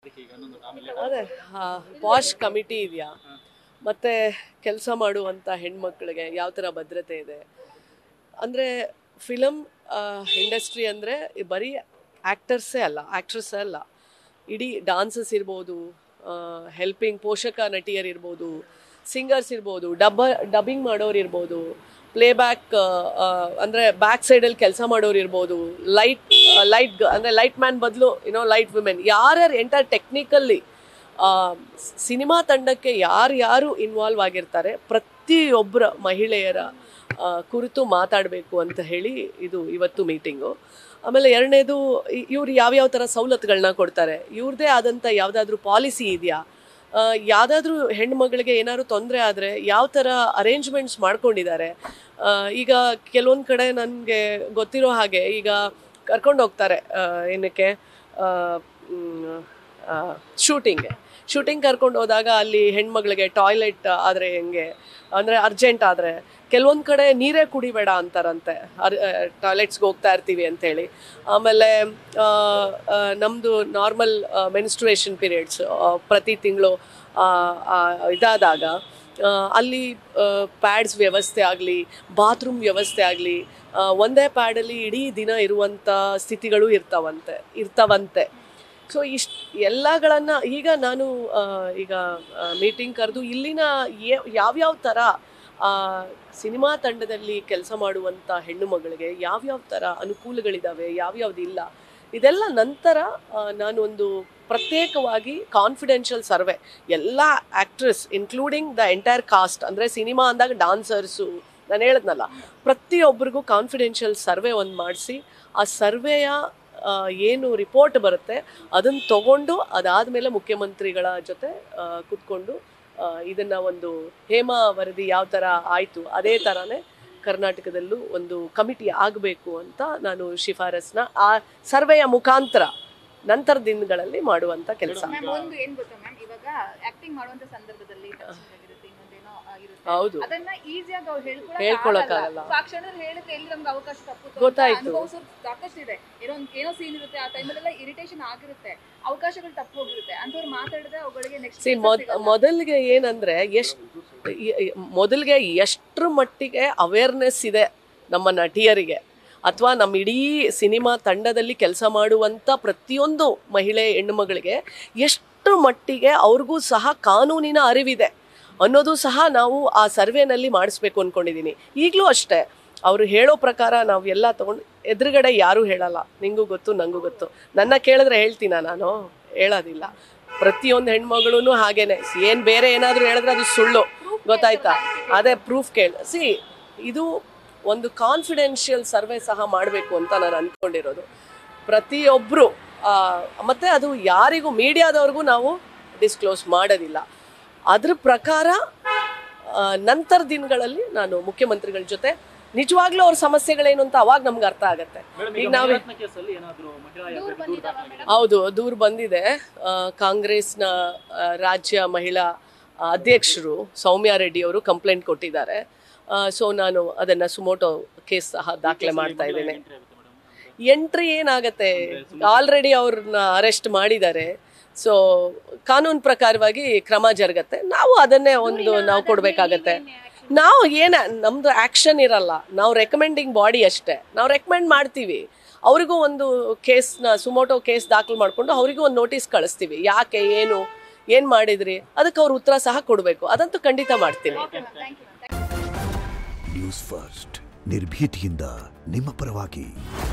ಅದಕ್ಕೆ ಈಗ ಇನ್ನೊಂದು ಆಮೇಲೆ ಅದೇ ಪಾಶ್ ಕಮಿಟಿ ಇದೆಯಾ ಮತ್ತು ಕೆಲಸ ಮಾಡುವಂಥ ಹೆಣ್ಮಕ್ಳಿಗೆ ಯಾವ ಥರ ಭದ್ರತೆ ಇದೆ ಅಂದರೆ ಫಿಲಮ್ ಇಂಡಸ್ಟ್ರಿ ಅಂದರೆ ಬರೀ ಆ್ಯಕ್ಟರ್ಸೇ ಅಲ್ಲ ಆ್ಯಕ್ಟ್ರೆಸ್ಸೇ ಅಲ್ಲ ಇಡೀ ಡಾನ್ಸಸ್ ಇರ್ಬೋದು ಹೆಲ್ಪಿಂಗ್ ಪೋಷಕ ನಟಿಯರಿರ್ಬೋದು ಸಿಂಗರ್ಸ್ ಇರ್ಬೋದು ಡಬ್ಬ ಡಬ್ಬಿಂಗ್ ಮಾಡೋರು ಇರ್ಬೋದು ಪ್ಲೇಬ್ಯಾಕ್ ಅಂದರೆ ಬ್ಯಾಕ್ ಸೈಡಲ್ಲಿ ಕೆಲಸ ಮಾಡೋರು ಇರ್ಬೋದು ಲೈಟ್ ಲೈಟ್ ಅಂದರೆ ಲೈಟ್ ಮ್ಯಾನ್ ಬದಲು ಏನೋ ಲೈಟ್ ವುಮೆನ್ ಯಾರ್ಯಾರು ಎಂಟರ್ ಟೆಕ್ನಿಕಲ್ಲಿ ಸಿನಿಮಾ ತಂಡಕ್ಕೆ ಯಾರ್ಯಾರು ಇನ್ವಾಲ್ವ್ ಆಗಿರ್ತಾರೆ ಪ್ರತಿಯೊಬ್ಬರ ಮಹಿಳೆಯರ ಆ, ಕುರಿತು ಮಾತಾಡಬೇಕು ಅಂತ ಹೇಳಿ ಇದು ಇವತ್ತು ಮೀಟಿಂಗು ಆಮೇಲೆ ಎರಡನೇದು ಇವ್ರು ಯಾವ್ಯಾವ ಥರ ಸವಲತ್ತುಗಳನ್ನ ಕೊಡ್ತಾರೆ ಇವ್ರದ್ದೇ ಆದಂಥ ಯಾವುದಾದ್ರೂ ಪಾಲಿಸಿ ಇದೆಯಾ ಯಾವುದಾದ್ರೂ ಹೆಣ್ಮಗಳಿಗೆ ಏನಾದ್ರು ತೊಂದರೆ ಆದರೆ ಯಾವ ಥರ ಅರೇಂಜ್ಮೆಂಟ್ಸ್ ಮಾಡ್ಕೊಂಡಿದ್ದಾರೆ ಆ, ಈಗ ಕೆಲವೊಂದು ಕಡೆ ನನಗೆ ಗೊತ್ತಿರೋ ಹಾಗೆ ಈಗ ಕರ್ಕೊಂಡು ಹೋಗ್ತಾರೆ ಆ, ಏನಕ್ಕೆ ಶೂಟಿಂಗ್ಗೆ ಶೂಟಿಂಗ್ ಕರ್ಕೊಂಡು ಹೋದಾಗ ಅಲ್ಲಿ ಹೆಣ್ಮಗಳಿಗೆ ಟಾಯ್ಲೆಟ್ ಆದರೆ ಹೆಂಗೆ ಅಂದರೆ ಅರ್ಜೆಂಟ್ ಆದರೆ ಕೆಲವೊಂದು ಕಡೆ ನೀರೇ ಕುಡಿಬೇಡ ಅಂತಾರಂತೆ ಅರ್ ಟಾಯ್ಲೆಟ್ಸ್ಗೆ ಹೋಗ್ತಾ ಇರ್ತೀವಿ ಅಂತೇಳಿ ಆಮೇಲೆ ನಮ್ಮದು ನಾರ್ಮಲ್ ಮೆನ್ಸ್ಟ್ರುಯೇಷನ್ ಪೀರಿಯಡ್ಸ್ ಪ್ರತಿ ತಿಂಗಳು ಇದಾದಾಗ ಆ, ಅಲ್ಲಿ ಪ್ಯಾಡ್ಸ್ ವ್ಯವಸ್ಥೆ ಆಗಲಿ ಬಾತ್ರೂಮ್ ವ್ಯವಸ್ಥೆ ಆಗಲಿ ಒಂದೇ ಪ್ಯಾಡಲ್ಲಿ ಇಡೀ ದಿನ ಇರುವಂಥ ಸ್ಥಿತಿಗಳು ಇರ್ತಾವಂತೆ ಇರ್ತಾವಂತೆ ಸೊ ಇಷ್ಟು ಎಲ್ಲಗಳನ್ನು ಈಗ ನಾನು ಆ, ಈಗ ಮೀಟಿಂಗ್ ಕರೆದು ಇಲ್ಲಿನ ಏ- ಯಾವ್ಯಾವ ಥರ ಆ, ಸಿನಿಮಾ ತಂಡದಲ್ಲಿ ಕೆಲಸ ಮಾಡುವಂಥ ಹೆಣ್ಣು ಮಗಳಿಗೆ ಯಾವ್ಯಾವ ಥರ ಅನುಕೂಲಗಳಿದ್ದಾವೆ ಯಾವ್ಯಾವ್ದಿಲ್ಲ ಇದೆಲ್ಲ ನಂತರ ಆ, ನಾನು ಒಂದು ಪ್ರತ್ಯೇಕವಾಗಿ ಕಾನ್ಫಿಡೆನ್ಷಿಯಲ್ ಸರ್ವೆ ಎಲ್ಲ actress including the entire cast ಅಂದರೆ ಸಿನಿಮಾ ಅಂದಾಗ ಡಾನ್ಸರ್ಸು ನಾನು ಹೇಳಿದ್ನಲ್ಲ ಪ್ರತಿಯೊಬ್ಬರಿಗೂ ಕಾನ್ಫಿಡೆನ್ಷಿಯಲ್ ಸರ್ವೆ ಒಂದು ಮಾಡಿಸಿ ಆ ಸರ್ವೆಯ ಆ, ಏನು ರಿಪೋರ್ಟ್ ಬರುತ್ತೆ ಅದನ್ನು ತಗೊಂಡು ಅದಾದಮೇಲೆ ಮುಖ್ಯಮಂತ್ರಿಗಳ ಜೊತೆ ಆ, ಕೂತ್ಕೊಂಡು ಆ, ಇದನ್ನ ಒಂದು ಹೇಮಾ ವರದಿ ಯಾವ ಥರ ಆಯಿತು ಅದೇ ಥರನೇ ಕರ್ನಾಟಕದಲ್ಲೂ ಒಂದು ಕಮಿಟಿ ಆಗಬೇಕು ಅಂತ ನಾನು ಶಿಫಾರಸ್ನ ಆ ಸರ್ವೆಯ ಮುಖಾಂತರ ನಂತರ ದಿನಗಳಲ್ಲಿ ಮಾಡುವಂಥ ಕೆಲಸ ಮ್ಯಾಮ್ ಒಂದು ಏನ್ ಗೊತ್ತಾ ಮ್ಯಾಮ್ ಇವಾಗ ಆಕ್ಟಿಂಗ್ ಮಾಡುವಂತ ಸಂದರ್ಭದಲ್ಲಿ touching ಆಗಿರುತ್ತೆ ಇನ್ನೊಂದೇನೋ ಆಗಿರುತ್ತೆ ಹೌದು ಅದನ್ನ ಈಸಿಯಾಗಿ ಅವ್ರು ಹೇಳ್ಕೊಳಕ್ ಹೇಳ್ಕೊಳಕ್ಕಾಗಲ್ಲ. ಆಗಲ್ಲ. ಆ ಕ್ಷಣದಲ್ಲಿ ಹೇಳಿದ್ರೆ ಎಲ್ಲಿ ನಮ್ಗೆ ಅವಕಾಶ ತಪ್ಪುತ್ತೆ ಗೊತ್ತಾಯ್ತು. ಅನುಭವಿಸೋದು ಸಾಕಷ್ಟು ಇದೆ ಏನೋ ಒಂದ್- ಏನೋ ಸೀನ್ ಇರುತ್ತೆ ಆ ಟೈಮಲ್ಲೆಲ್ಲ ಇರಿಟೇಷನ್ ಆಗಿರುತ್ತೆ ಅವಕಾಶಗಳು ತಪ್ಪು ಹೋಗಿರುತ್ತೆ ಅಂತವ್ರು ಮಾತಾಡಿದ್ರೆ ಅವುಗಳಿಗೆ ನೆಕ್ಸ್ಟ್ ಸಿ ಮೊದ್ ಮೊದಲಿಗೆ ಏನಂದ್ರೆ ಎಷ್ಟು ಮೊದಲಿಗೆ ಎಷ್ಟರ ಮಟ್ಟಿಗೆ ಅವೇರ್ನೆಸ್ ಇದೆ ನಮ್ಮ ನಟಿಯರಿಗೆ ಅಥವಾ ನಮ್ಮ ಇಡೀ ಸಿನಿಮಾ ತಂಡದಲ್ಲಿ ಕೆಲಸ ಮಾಡುವಂಥ ಪ್ರತಿಯೊಂದು ಮಹಿಳೆ ಹೆಣ್ಣುಮಗಳಿಗೆ ಎಷ್ಟು ಮಟ್ಟಿಗೆ ಅವ್ರಿಗೂ ಸಹ ಕಾನೂನಿನ ಅರಿವಿದೆ ಅನ್ನೋದು ಸಹ ನಾವು ಆ ಸರ್ವೆನಲ್ಲಿ ಮಾಡಿಸ್ಬೇಕು ಅಂದ್ಕೊಂಡಿದ್ದೀನಿ ಈಗಲೂ ಅಷ್ಟೇ ಅವರು ಹೇಳೋ ಪ್ರಕಾರ ನಾವು ಎಲ್ಲ ತೊಗೊಂಡು ಎದುರುಗಡೆ ಯಾರೂ ಹೇಳಲ್ಲ ನಿಂಗೂ ಗೊತ್ತು ನನಗೂ ಗೊತ್ತು ನನ್ನ ಕೇಳಿದ್ರೆ ಹೇಳ್ತೀನ ನಾನು ಹೇಳೋದಿಲ್ಲ ಪ್ರತಿಯೊಂದು ಹೆಣ್ಮಗಳೂ ಹಾಗೇನೆ ಏನು ಬೇರೆ ಏನಾದರೂ ಹೇಳಿದ್ರೆ ಅದು ಸುಳ್ಳು ಗೊತ್ತಾಯ್ತಾ ಅದೇ ಪ್ರೂಫ್ ಕೇಳ ಸಿ ಇದು ಒಂದು ಕಾನ್ಫಿಡೆನ್ಷಿಯಲ್ ಸರ್ವೆ ಸಹ ಮಾಡಬೇಕು ಅಂತ ನಾನು ಅಂದ್ಕೊಂಡಿರೋದು ಪ್ರತಿಯೊಬ್ಬರು ಮತ್ತು ಅದು ಯಾರಿಗೂ ಮೀಡಿಯಾದವ್ರಿಗೂ ನಾವು ಡಿಸ್ಕ್ಲೋಸ್ ಮಾಡೋದಿಲ್ಲ ಅದ್ರ ಪ್ರಕಾರ ಆ, ನಂತರ ದಿನಗಳಲ್ಲಿ ನಾನು ಮುಖ್ಯಮಂತ್ರಿಗಳ ಜೊತೆ ನಿಜವಾಗ್ಲೂ ಅವ್ರ ಸಮಸ್ಯೆಗಳೇನು ಅಂತ ಅವಾಗ ನಮ್ಗೆ ಅರ್ಥ ಆಗತ್ತೆ ಮೇಡಮ್ ಈಗ ಈಗ ನಾವು ಮಹಿಳಾತ್ಮ ಕೇಸಲ್ಲಿ ಏನಾದ್ರು ಮಹಿಳಾ ಯಾರಿಗೆ ದೂರು ದಾಖಲಾಗಿದೆ ಹೌದು ದೂರು ಬಂದಿದೆ ಆ, ಕಾಂಗ್ರೆಸ್ನ ಆ, ರಾಜ್ಯ ಮಹಿಳಾ ಆ, ಅಧ್ಯಕ್ಷರು ಸೌಮ್ಯ ರೆಡ್ಡಿ ಅವರು ಕಂಪ್ಲೇಂಟ್ ಕೊಟ್ಟಿದ್ದಾರೆ ಸೊ ನಾನು ಅದನ್ನ ಸುಮೋಟೋ ಕೇಸ್ ಸಹ ದಾಖಲೆ ಮಾಡ್ತಾ ಇದ್ದೇನೆ ಎಂಟ್ರಿ ಆಗುತ್ತೆ ಮೇಡಮ್ ಎಂಟ್ರಿ ಏನಾಗತ್ತೆ ಆಲ್ರೆಡಿ ಅವ್ರನ್ನ ಅರೆಸ್ಟ್ ಮಾಡಿದ್ದಾರೆ ಸೊ ಕಾನೂನು ಪ್ರಕಾರವಾಗಿ ಕ್ರಮ ಜರುಗತ್ತೆ ನಾವು ಅದನ್ನೇ ಒಂದು ನಾವು ಕೊಡಬೇಕಾಗತ್ತೆ ನಾವು ಏನ ನಮ್ದು ಆಕ್ಷನ್ ಇರಲ್ಲ ನಾವು ರೆಕಮೆಂಡಿಂಗ್ ಬಾಡಿ ಅಷ್ಟೇ ನಾವು ರೆಕಮೆಂಡ್ ಮಾಡ್ತೀವಿ ಅವರಿಗೂ ಒಂದು ಕೇಸ್ನ ಸುಮೋಟೋ ಕೇಸ್ ದಾಖಲು ಮಾಡಿಕೊಂಡು ಅವರಿಗೂ ಒಂದು ನೋಟಿಸ್ ಕಳಿಸ್ತೀವಿ ಯಾಕೆ ಏನು ಏನು ಮಾಡಿದ್ರಿ ಅದಕ್ಕೆ ಅವ್ರು ಉತ್ತರ ಸಹ ಕೊಡಬೇಕು ಅದಂತೂ ಖಂಡಿತ ಮಾಡ್ತೀನಿ ಥ್ಯಾಂಕ್ ಯು ನ್ಯೂಸ್ ಫಸ್ಟ್ ನಿರ್ಭೀತಿಯಿಂದ ನಿಮ್ಮ ಪರವಾಗಿ